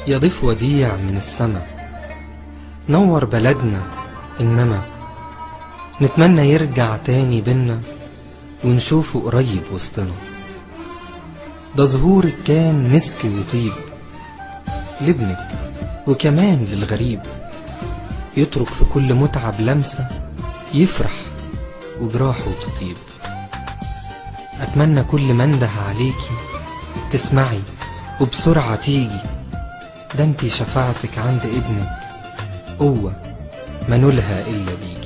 يا ضيف وديع من السما نور بلدنا إنما نتمنى يرجع تاني بينا ونشوفه قريب وسطنا ده ظهورك كان مسك وطيب لابنك وكمان للغريب يترك في كل متعب لمسة يفرح وجراحه تطيب أتمنى كل ما انده عليكي تسمعي وبسرعة تيجي ده انتي شفاعتك عند ابنك قوة ما نلها إلا بيكي